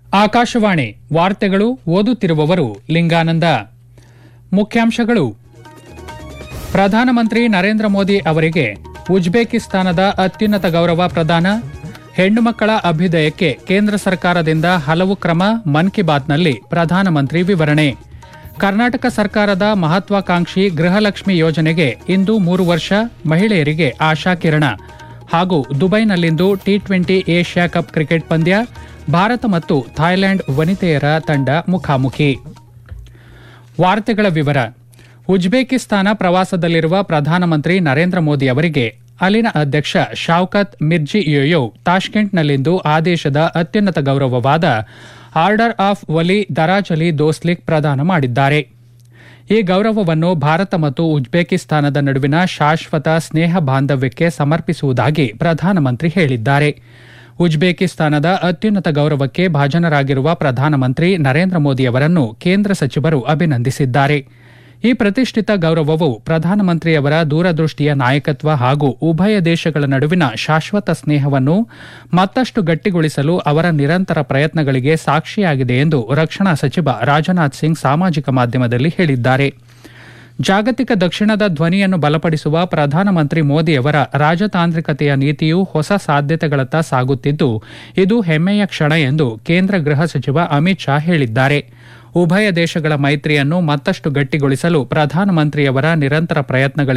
ಆಕಾಶವಾಣಿ ವಾರ್ತೆಗಳು ಓದುತ್ತಿರುವವರು ಲಿಂಗಾನಂದ ಮುಖ್ಯಾಂಶಗಳು ಪ್ರಧಾನಮಂತ್ರಿ ನರೇಂದ್ರ ಮೋದಿ ಅವರಿಗೆ ಉಜ್ಬೇಕಿಸ್ತಾನದ ಅತ್ಯುನ್ನತ ಗೌರವ ಪ್ರದಾನ ಹೆಣ್ಣು ಮಕ್ಕಳ ಅಭ್ಯುದಯಕ್ಕೆ ಕೇಂದ್ರ ಸರ್ಕಾರದಿಂದ ಹಲವು ಕ್ರಮ ಮನ್ ಕಿ ಬಾತ್ನಲ್ಲಿ ಪ್ರಧಾನಮಂತ್ರಿ ವಿವರಣೆ ಕರ್ನಾಟಕ ಸರ್ಕಾರದ ಮಹತ್ವಾಕಾಂಕ್ಷಿ ಗೃಹಲಕ್ಷ್ಮಿ ಯೋಜನೆಗೆ ಇಂದು ಮೂರು ವರ್ಷ ಮಹಿಳೆಯರಿಗೆ ಆಶಾಕಿರಣ ಹಾಗೂ ದುಬೈನಲ್ಲಿಂದು T twenty Asia cup cricket ಪಂದ್ಯ ಭಾರತ ಮತ್ತು ಥಾಯ್ಲೆಂಡ್ ವನಿತೆಯರ ತಂಡ ಮುಖಾಮುಖಿ ವಾರ್ತೆಗಳ ವಿವರ ಉಜ್ಬೇಕಿಸ್ತಾನ ಪ್ರವಾಸದಲ್ಲಿರುವ ಪ್ರಧಾನಮಂತ್ರಿ ನರೇಂದ್ರ ಮೋದಿ ಅವರಿಗೆ ಅಲ್ಲಿನ ಅಧ್ಯಕ್ಷ ಶಾವ್ಕತ್ ಮಿರ್ಜಿಯೋಯೋ ತಾಷ್ಕೆಂಟ್ನಲ್ಲಿಂದು ಆದೇಶದ ಅತ್ಯುನ್ನತ ಗೌರವವಾದ ಆರ್ಡರ್ ಆಫ್ ವಲಿ ದರಾಜ್ ಅಲಿ ದೋಸ್ಲಿಕ್ ಪ್ರದಾನ ಮಾಡಿದ್ದಾರೆ ಈ ಗೌರವವನ್ನು ಭಾರತ ಮತ್ತು ಉಜ್ಬೇಕಿಸ್ತಾನದ ನಡುವಿನ ಶಾಶ್ವತ ಸ್ನೇಹ ಬಾಂಧವ್ಯಕ್ಕೆ ಸಮರ್ಪಿಸುವುದಾಗಿ ಪ್ರಧಾನಮಂತ್ರಿ ಹೇಳಿದ್ದಾರೆ ಉಜ್ಬೇಕಿಸ್ತಾನದ ಅತ್ಯುನ್ನತ ಗೌರವಕ್ಕೆ ಭಾಜನರಾಗಿರುವ ಪ್ರಧಾನಮಂತ್ರಿ ನರೇಂದ್ರ ಮೋದಿ ಅವರನ್ನು ಕೇಂದ್ರ ಸಚಿವರು ಅಭಿನಂದಿಸಿದ್ದಾರೆ ಈ ಪ್ರತಿಷ್ಠಿತ ಗೌರವವು ಪ್ರಧಾನಮಂತ್ರಿಯವರ ದೂರದೃಷ್ಟಿಯ ನಾಯಕತ್ವ ಹಾಗೂ ಉಭಯ ದೇಶಗಳ ನಡುವಿನ ಶಾಶ್ವತ ಸ್ನೇಹವನ್ನು ಮತ್ತಷ್ಟು ಗಟ್ಟಿಗೊಳಿಸಲು ಅವರ ನಿರಂತರ ಪ್ರಯತ್ನಗಳಿಗೆ ಸಾಕ್ಷಿಯಾಗಿದೆ ಎಂದು ರಕ್ಷಣಾ ಸಚಿವ ರಾಜನಾಥ್ ಸಿಂಗ್ ಸಾಮಾಜಿಕ ಮಾಧ್ಯಮದಲ್ಲಿ ಹೇಳಿದ್ದಾರೆ ಜಾಗತಿಕ ದಕ್ಷಿಣದ ಧ್ವನಿಯನ್ನು ಬಲಪಡಿಸುವ ಪ್ರಧಾನಮಂತ್ರಿ ಮೋದಿಯವರ ರಾಜತಾಂತ್ರಿಕತೆಯ ನೀತಿಯು ಹೊಸ ಸಾಧ್ಯತೆಗಳತ್ತ ಸಾಗುತ್ತಿದ್ದು ಇದು ಹೆಮ್ಮೆಯ ಕ್ಷಣ ಎಂದು ಕೇಂದ್ರ ಗೃಹ ಸಚಿವ ಅಮಿತ್ ಶಾ ಹೇಳಿದ್ದಾರೆ ಉಭಯ ದೇಶಗಳ ಮೈತ್ರಿಯನ್ನು ಮತ್ತಷ್ಟು ಗಟ್ಟಿಗೊಳಿಸಲು ಪ್ರಧಾನಮಂತ್ರಿಯವರ ನಿರಂತರ ಪ್ರಯತ್ನಗಳಿಗೆ